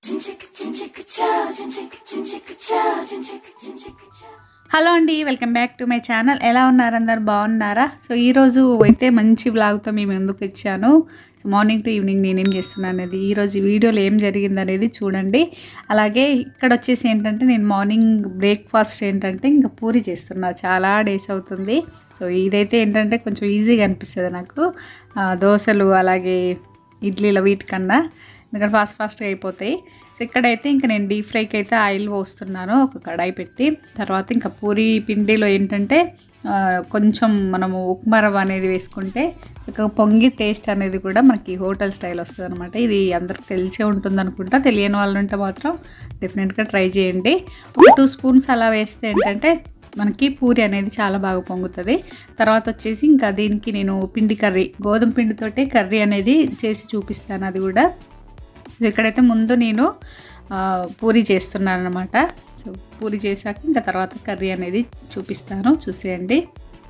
Hello అండి welcome back to my channel ఎలా ఉన్నారు అందరు బాగున్నారా సో ఈరోజు అయితే మంచి బ్లాగ్తో మేము ఎందుకు ఇచ్చాను సో మార్నింగ్ టు ఈవినింగ్ నేనేం చేస్తున్నాను అనేది ఈరోజు వీడియోలో ఏం జరిగింది అనేది చూడండి అలాగే ఇక్కడ వచ్చేసి ఏంటంటే నేను మార్నింగ్ బ్రేక్ఫాస్ట్ ఏంటంటే ఇంకా పూరి చేస్తున్నా చాలా డేస్ అవుతుంది సో ఇదైతే ఏంటంటే కొంచెం ఈజీగా అనిపిస్తుంది నాకు ఆ, దోశలు అలాగే ఇడ్లీల వీటికన్నా ఎందుకంటే ఫాస్ట్ ఫాస్ట్గా అయిపోతాయి సో ఇక్కడైతే ఇంకా నేను డీప్ ఫ్రైకి అయితే ఆయిల్ పోస్తున్నాను ఒక కడాయి పెట్టి తర్వాత ఇంకా పూరి పిండిలో ఏంటంటే ఆ, కొంచెం మనము ఉప్మా రవ్వ అనేది వేసుకుంటే చక్కగా పొంగి టేస్ట్ అనేది కూడా మనకి హోటల్ స్టైల్ వస్తుంది అనమాట ఇది అందరికి తెలిసే ఉంటుంది అనుకుంటా తెలియని వాళ్ళు ఉంటే మాత్రం డెఫినెట్గా ట్రై చేయండి ఒక టూ స్పూన్స్ అలా వేస్తే ఏంటంటే మనకి పూరి అనేది చాలా బాగా పొంగుతుంది తర్వాత వచ్చేసి ఇంకా దీనికి నేను పిండి కర్రీ గోధుమ పిండితోటే కర్రీ అనేది చేసి చూపిస్తాను అది కూడా సో ఇక్కడైతే ముందు నేను ఆ, పూరి చేస్తున్నాను అనమాట సో పూరి చేశాక ఇంకా తర్వాత కర్రీ అనేది చూపిస్తాను చూసేయండి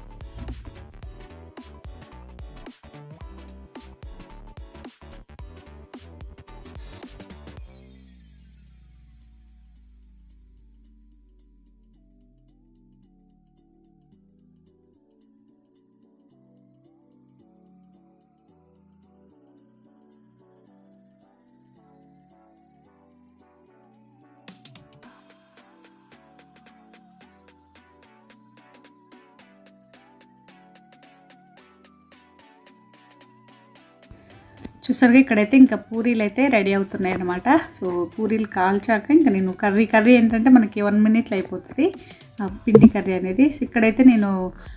చూసారుగా ఇక్కడైతే ఇంకా పూరీలు అయితే రెడీ అవుతున్నాయి అనమాట సో పూరీలు కాల్చాక ఇంకా నేను కర్రీ కర్రీ ఏంటంటే మనకి వన్ మినిట్లో అయిపోతుంది ఆ పిండి కర్రీ అనేది సో ఇక్కడైతే నేను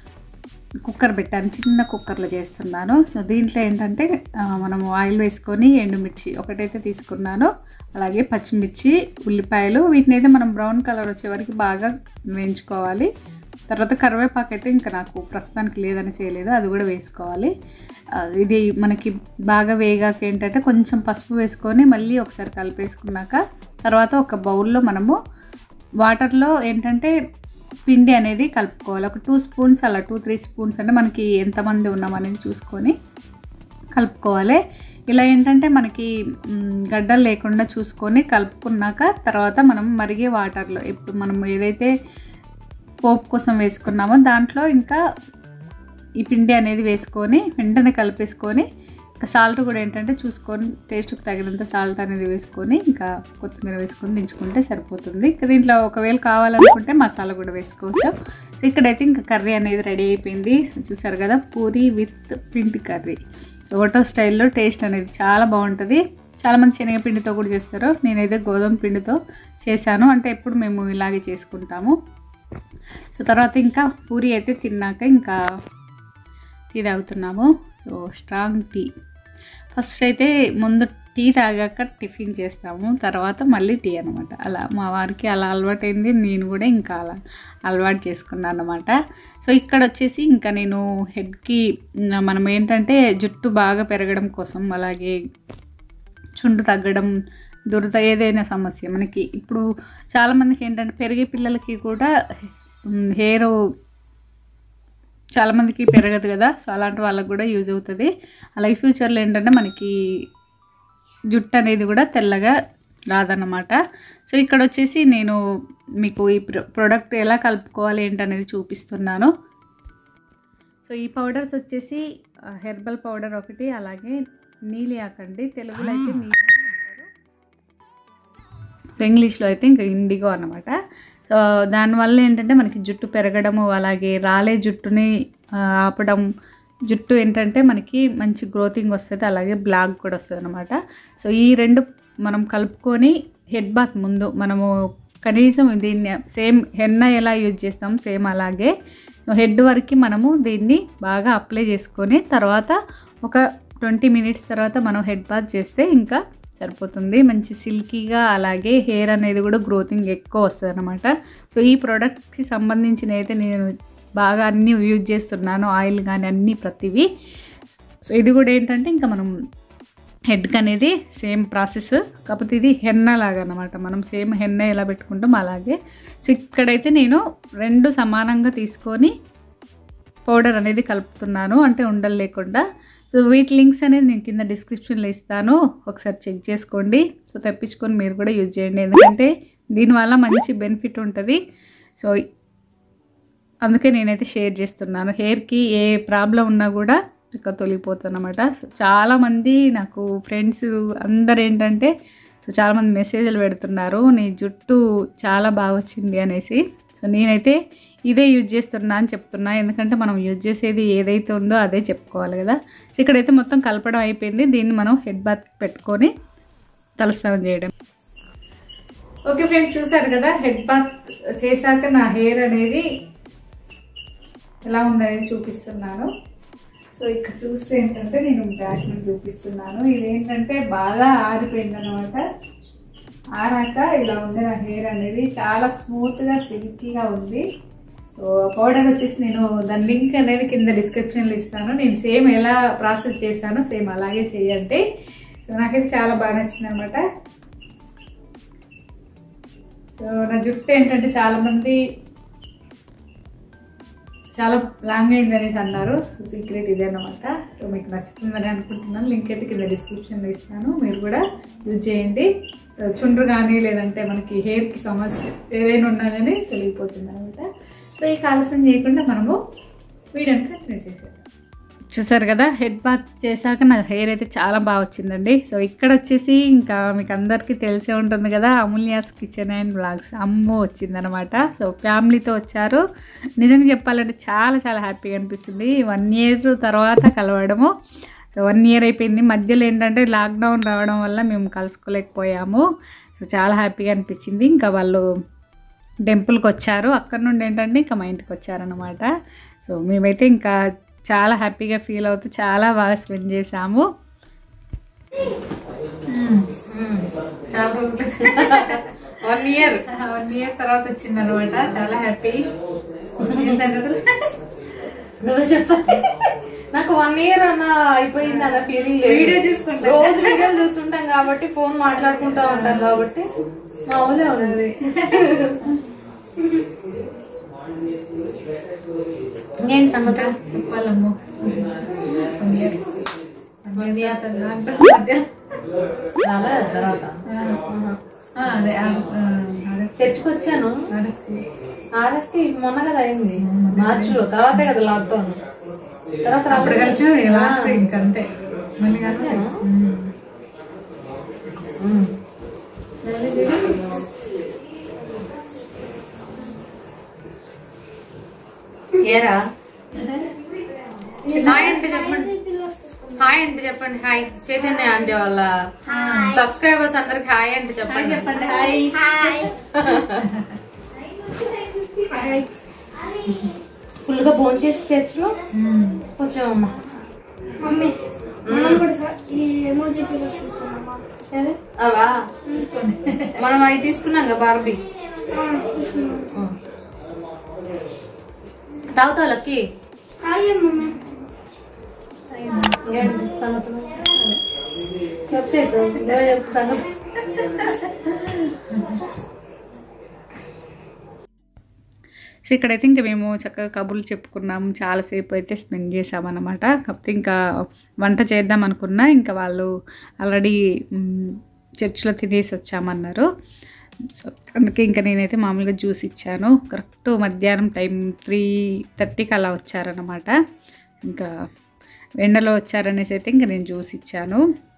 కుక్కర్ పెట్టాను చిన్న కుక్కర్లో చేస్తున్నాను సో దీంట్లో ఏంటంటే ఆ, మనము ఆయిల్ వేసుకొని ఎండుమిర్చి ఒకటైతే తీసుకున్నాను అలాగే పచ్చిమిర్చి ఉల్లిపాయలు వీటిని అయితే మనం బ్రౌన్ కలర్ వచ్చే వరకు బాగా వేయించుకోవాలి తర్వాత కరివేపాకు అయితే ఇంకా నాకు ప్రస్తుతానికి లేదని చేయలేదు అది కూడా వేసుకోవాలి ఆ, ఇది మనకి బాగా వేగాక ఏంటంటే కొంచెం పసుపు వేసుకొని మళ్ళీ ఒకసారి కలిపేసుకున్నాక తర్వాత ఒక బౌల్లో మనము వాటర్లో ఏంటంటే పిండి అనేది కలుపుకోవాలి ఒక టూ స్పూన్స్ అలా టూ త్రీ స్పూన్స్ అంటే మనకి ఎంతమంది ఉన్నామనేది చూసుకొని కలుపుకోవాలి ఇలా ఏంటంటే మనకి మ్, గడ్డలు లేకుండా చూసుకొని కలుపుకున్నాక తర్వాత మనం మరిగే వాటర్లో ఇప్పుడు మనం ఏదైతే పోపు కోసం వేసుకున్నామో దాంట్లో ఇంకా ఈ పిండి అనేది వేసుకొని వెంటనే కలిపేసుకొని ఇంకా సాల్ట్ కూడా ఏంటంటే చూసుకొని టేస్ట్కి తగినంత సాల్ట్ అనేది వేసుకొని ఇంకా కొత్తిమీర వేసుకొని దించుకుంటే సరిపోతుంది ఇంకా దీంట్లో ఒకవేళ కావాలనుకుంటే మసాలా కూడా వేసుకోవచ్చు సో ఇక్కడైతే ఇంకా కర్రీ అనేది రెడీ అయిపోయింది సో చూసారు కదా puri with pindi curry so hotel స్టైల్లో టేస్ట్ అనేది చాలా బాగుంటుంది చాలామంది శనగపిండితో కూడా చేస్తారు నేనైతే గోధుమ పిండితో చేశాను అంటే ఎప్పుడు మేము ఇలాగే చేసుకుంటాము సో తర్వాత ఇంకా పూరి అయితే తిన్నాక ఇంకా టీ తాగుతున్నాము సో స్ట్రాంగ్ టీ ఫస్ట్ అయితే ముందు టీ తాగాక టిఫిన్ చేస్తాము తర్వాత మళ్ళీ టీ అనమాట అలా మా వారికి అలా అలవాటైంది నేను కూడా ఇంకా అలా అలవాటు చేసుకున్నాను అనమాట సో ఇక్కడ వచ్చేసి ఇంకా నేను హెడ్కి మనం ఏంటంటే జుట్టు బాగా పెరగడం కోసం అలాగే చుండు తగ్గడం దురద ఏదైనా సమస్య మనకి ఇప్పుడు చాలామందికి ఏంటంటే పెరిగే పిల్లలకి కూడా హెయిర్ చాలామందికి పెరగదు కదా సో అలాంటి వాళ్ళకి కూడా యూజ్ అవుతుంది అలాగే ఫ్యూచర్లో ఏంటంటే మనకి జుట్టు అనేది కూడా తెల్లగా రాదన్నమాట సో ఇక్కడ వచ్చేసి నేను మీకు ఈ ప్రొ ప్రోడక్ట్ ఎలా కలుపుకోవాలి ఏంటనేది చూపిస్తున్నాను సో ఈ పౌడర్స్ వచ్చేసి హెర్బల్ పౌడర్ ఒకటి అలాగే నీలి ఆకండి తెలుగులో అయితే నీలి ఆకు అంటారు సో ఇంగ్లీష్లో అయితే ఇంకా ఇండిగో అనమాట సో దానివల్ల ఏంటంటే మనకి జుట్టు పెరగడము అలాగే రాలే జుట్టుని ఆ, ఆపడం జుట్టు ఏంటంటే మనకి మంచి గ్రోతింగ్ వస్తుంది అలాగే బ్లాక్ కూడా వస్తుంది అనమాట సో ఈ రెండు మనం కలుపుకొని హెడ్ బాత్ ముందు మనము కనీసం దీన్ని సేమ్ హెన్న ఎలా యూజ్ చేస్తాం సేమ్ అలాగే హెడ్ వరకు మనము దీన్ని బాగా అప్లై చేసుకొని తర్వాత ఒక ట్వంటీ మినిట్స్ తర్వాత మనం హెడ్ బాత్ చేస్తే ఇంకా సరిపోతుంది మంచి సిల్కీగా అలాగే హెయిర్ అనేది కూడా గ్రోతింగ్ ఎక్కువ వస్తుంది అనమాట సో ఈ ప్రోడక్ట్స్కి సంబంధించిన అయితే నేను బాగా అన్నీ యూజ్ చేస్తున్నాను ఆయిల్ కానీ అన్నీ ప్రతివి సో ఇది కూడా ఏంటంటే ఇంకా మనం హెడ్కి అనేది సేమ్ ప్రాసెస్ కాకపోతే ఇది హెన్న లాగా అనమాట మనం సేమ్ హెన్న ఎలా పెట్టుకుంటాం అలాగే సో ఇక్కడైతే నేను రెండు సమానంగా తీసుకొని పౌడర్ అనేది కలుపుతున్నాను అంటే ఉండలు లేకుండా సో వీటి లింక్స్ అనేది నేను కింద డిస్క్రిప్షన్లో ఇస్తాను ఒకసారి చెక్ చేసుకోండి సో తెప్పించుకొని మీరు కూడా యూజ్ చేయండి ఎందుకంటే దీనివల్ల మంచి బెనిఫిట్ ఉంటుంది సో అందుకే నేనైతే షేర్ చేస్తున్నాను హెయిర్కి ఏ ప్రాబ్లం ఉన్నా కూడా ఇక తొలిగిపోతుంది అనమాట సో చాలామంది నాకు ఫ్రెండ్స్ అందరు ఏంటంటే సో చాలామంది మెసేజ్లు పెడుతున్నారు నీ జుట్టు చాలా బాగా వచ్చింది అనేసి సో నేనైతే ఇదే యూజ్ చేస్తున్నా అని చెప్తున్నా ఎందుకంటే మనం యూజ్ చేసేది ఏదైతే ఉందో అదే చెప్పుకోవాలి కదా సో ఇక్కడైతే మొత్తం కలపడం అయిపోయింది దీన్ని మనం హెడ్ బాత్ పెట్టుకొని తలస్నానం చేయడం ఓకే ఫ్రెండ్స్ చూసారు కదా హెడ్ బాత్ చేశాక నా హెయిర్ అనేది ఎలా ఉందనేది చూపిస్తున్నాను సో ఇక్కడ చూస్తే ఏంటంటే నేను బ్యాక్ నుండి చూపిస్తున్నాను ఇదేంటంటే బాగా ఆరిపోయింది అనమాట ఆరాక ఇలా ఉంది నా హెయిర్ అనేది చాలా స్మూత్గా సిల్కీగా ఉంది సో పౌడర్ వచ్చేసి నేను దాని లింక్ అనేది కింద డిస్క్రిప్షన్లో ఇస్తాను నేను సేమ్ ఎలా ప్రాసెస్ చేశానో సేమ్ అలాగే చేయండి సో నాకైతే చాలా బాగా నచ్చింది అనమాట సో నా జుట్టు ఏంటంటే చాలా మంది చాలా లాంగ్ అయింది అనేసి అన్నారు సో సీక్రెట్ ఇదే అనమాట సో మీకు నచ్చుతుందని అనుకుంటున్నాను లింక్ అయితే కింద డిస్క్రిప్షన్లో ఇస్తాను మీరు కూడా యూజ్ చేయండి సో చుండ్రు కానీ లేదంటే మనకి హెయిర్కి సమస్య ఏదైనా ఉన్నా కానీ తెలియపోతుంది అనమాట సో ఈ ఆలస్యం చేయకుండా మనము వీడియోని కంటిన్యూ చేసేద్దాం చూసారు కదా హెడ్ బాత్ చేశాక నా హెయిర్ అయితే చాలా బాగా వచ్చిందండి సో ఇక్కడ వచ్చేసి ఇంకా మీకు అందరికీ తెలిసే ఉంటుంది కదా అమూల్యాస్ కిచెన్ అండ్ బ్లాగ్స్ అమ్మ వచ్చిందనమాట సో ఫ్యామిలీతో వచ్చారు నిజంగా చెప్పాలంటే చాలా చాలా హ్యాపీగా అనిపిస్తుంది వన్ ఇయర్ తర్వాత కలవడము సో వన్ ఇయర్ అయిపోయింది మధ్యలో ఏంటంటే లాక్డౌన్ రావడం వల్ల మేము కలుసుకోలేకపోయాము సో చాలా హ్యాపీగా అనిపించింది ఇంకా వాళ్ళు టెంపుల్కి వచ్చారు అక్కడ నుండి ఏంటంటే ఇంకా మా ఇంటికి వచ్చారనమాట సో మేమైతే ఇంకా చాలా హ్యాపీగా ఫీల్ అవుతూ చాలా బాగా స్పెండ్ చేసాము చాలా రోజులు వన్ ఇయర్ వన్ ఇయర్ తర్వాత వచ్చింది అనమాట చాలా హ్యాపీ నువ్వు చెప్పాలి నాకు వన్ ఇయర్ అన్న అయిపోయింది అన్న ఫీలింగ్ లేదు వీడియో చూసుకుంటా. రోజు వీడియోలు చూస్తుంటాం కాబట్టి ఫోన్ మాట్లాడుకుంటా ఉంటాం కాబట్టి మామూలే ఉంది ఇంకేంటి సంగతి చెప్పాలమ్మో వన్ ఇయర్ వన్ ఇయర్ మధ్య చాలా తర్వాత ఆ, అదే ఆ, ఆ, ఆర్ఎస్ చర్చికి వచ్చాను ఆర్ఎస్కి. ఆర్ఎస్ కి మొన్న కదా అయింది మార్చిలో తర్వాతే కదా లాక్డౌన్ తర్వాత అప్పుడు కలిసి లాస్ట్ ఇంకంతే మళ్ళీ కాదు ఏరా హాయ్ అంటే చెప్పండి హాయ్ అంటే చెప్పండి హాయ్ చైతన్య అంటే వాళ్ళ సబ్స్క్రైబర్స్ అందరికి హాయ్ అంటే చెప్పండి చెప్పండి హాయ్ ఫుల్ గా భోజనం చేసి చర్చిలో వచ్చామమ్మా మమ్మీ మ్మ్. మనం కూడా సార్ ఈ ఎమోజీ పిల్లలు చూస్తున్నామా ఏది? అవా మనం అవి తీసుకున్నాం కదా బార్బీ తీసుకున్నాం తాగుతావు లక్కి హాయ్ మమ్మీ ఇంకేంటి సంగతులు? చెప్తే నువ్వే చెప్పు సంగతి సో ఇక్కడైతే ఇంకా మేము చక్కగా కబుర్లు చెప్పుకున్నాము చాలాసేపు అయితే స్పెండ్ చేసామన్నమాట కాకపోతే ఇంకా వంట చేద్దాం అనుకున్నా ఇంకా వాళ్ళు ఆల్రెడీ చర్చిలో తినేసి వచ్చామన్నారు సో అందుకే ఇంకా నేనైతే మామూలుగా జ్యూస్ ఇచ్చాను కరెక్ట్ మధ్యాహ్నం టైం త్రీ థర్టీకి అలా వచ్చారనమాట ఇంకా ఎండలో వచ్చారనేసి అయితే ఇంకా నేను జ్యూస్ ఇచ్చాను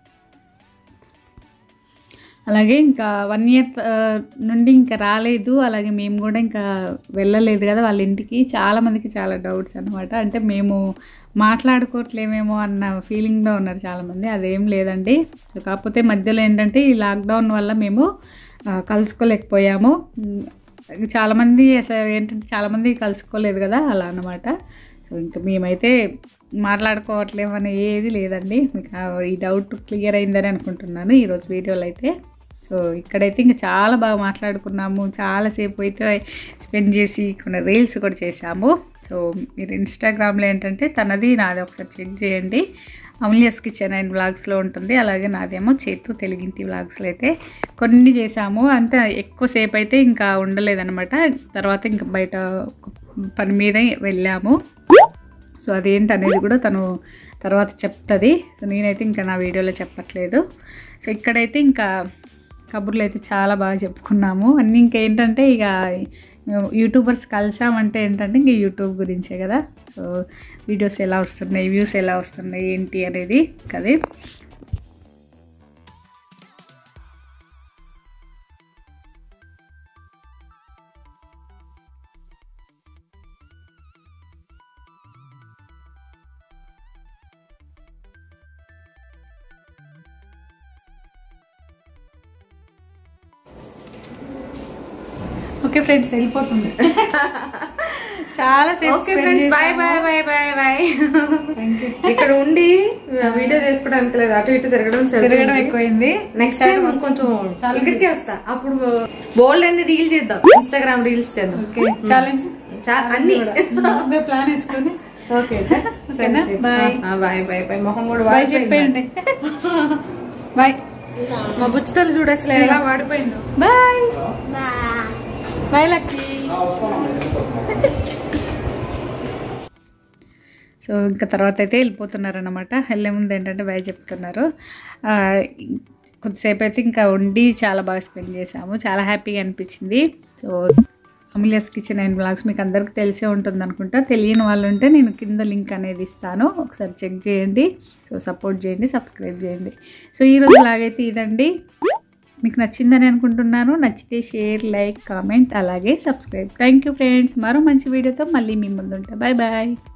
అలాగే ఇంకా వన్ ఇయర్ నుండి ఇంకా రాలేదు అలాగే మేము కూడా ఇంకా వెళ్ళలేదు కదా వాళ్ళ ఇంటికి చాలా మందికి చాలా డౌట్స్ అనమాట అంటే మేము మాట్లాడుకోవట్లేమేమో అన్న ఫీలింగ్లో ఉన్నారు చాలామంది అదేం లేదండి సో కాకపోతే మధ్యలో ఏంటంటే ఈ లాక్డౌన్ వల్ల మేము ఆ, కలుసుకోలేకపోయాము ఉమ్, చాలామంది అసలు ఏంటంటే చాలామంది కలుసుకోలేదు కదా అలా అన్నమాట సో ఇంకా మేమైతే మాట్లాడుకోవట్లేమని ఏది లేదండి మీకు ఆ ఈ డౌట్ క్లియర్ అయిందని అనుకుంటున్నాను ఈరోజు వీడియోలో అయితే సో ఇక్కడైతే ఇంకా చాలా బాగా మాట్లాడుకున్నాము చాలాసేపు అయితే స్పెండ్ చేసి కొన్ని రీల్స్ కూడా చేశాము సో మీరు ఇన్స్టాగ్రామ్లో ఏంటంటే తనది నాది ఒకసారి చెక్ చేయండి అమూల్యస్ కిచెన్ అండ్ వ్లాగ్స్లో ఉంటుంది అలాగే నాదేమో చేతు తెలుగింటి వ్లాగ్స్లో అయితే కొన్ని చేసాము అంతే ఎక్కువసేపు అయితే ఇంకా ఉండలేదన్నమాట తర్వాత ఇంకా బయట ఒక పని మీద వెళ్ళాము సో అదేంటి అనేది కూడా తను తర్వాత చెప్తుంది సో నేనైతే ఇంకా నా వీడియోలో చెప్పట్లేదు సో ఇక్కడైతే ఇంకా కబుర్లు అయితే చాలా బాగా చెప్పుకున్నాము అన్నీ ఇంకేంటంటే ఇక యూట్యూబర్స్ కలిసామంటే ఏంటంటే ఇంక యూట్యూబ్ గురించే కదా సో వీడియోస్ ఎలా వస్తున్నాయి వ్యూస్ ఎలా వస్తున్నాయి ఏంటి అనేది కదే ఓకే ఫ్రెండ్స్ వెళ్ళిపోతుంది చాలా సేపు okay friends bye bye bye bye bye ఇక్కడ ఉండి వీడియో చేసుకోవడానికి లేదు అటు ఇటు తిరగడం తిరగడం ఎక్కువైంది నెక్స్ట్ టైం కొంచెం ఇక్కడికే వస్తా అప్పుడు బోల్డ్ అన్ని రీల్ చేద్దాం ఇన్స్టాగ్రామ్ రీల్స్ చేద్దాం ఓకే ఛాలెంజ్ చా- అన్ని ప్లాన్ వేసుకొని ఓకే ఓకేనా? Bye. బాయ్ బాయ్ బాయ్ మొహం కూడా బాయ్ వాడిపోయింది. చెప్పేయండి బాయ్ మా బుచ్చితలు చూడు అసలు ఎలా వాడిపోయిందో bye Bye. Bye lucky so ఇంకా తర్వాత అయితే వెళ్ళిపోతున్నారనమాట వెళ్ళే ముందు ఏంటంటే బాయ్ చెప్తున్నారు ఆ, కొద్దిసేపు అయితే ఇంకా ఉండి చాలా బాగా స్పెండ్ చేసాము చాలా హ్యాపీగా అనిపించింది so Amelia's kitchen and blogs మీకు అందరికీ తెలిసే ఉంటుంది అనుకుంటా తెలియని వాళ్ళు ఉంటే నేను కింద లింక్ అనేది ఇస్తాను ఒకసారి చెక్ చేయండి సో సపోర్ట్ చేయండి సబ్స్క్రైబ్ చేయండి సో ఈరోజు లాగైతే ఇదండి మీకు నచ్చిందని అనుకుంటున్నాను నచ్చితే షేర్ లైక్ కామెంట్ అలాగే సబ్స్క్రైబ్ థ్యాంక్ యూ ఫ్రెండ్స్ మరో మంచి వీడియోతో మళ్ళీ మీ ముందుంటా బాయ్ బాయ్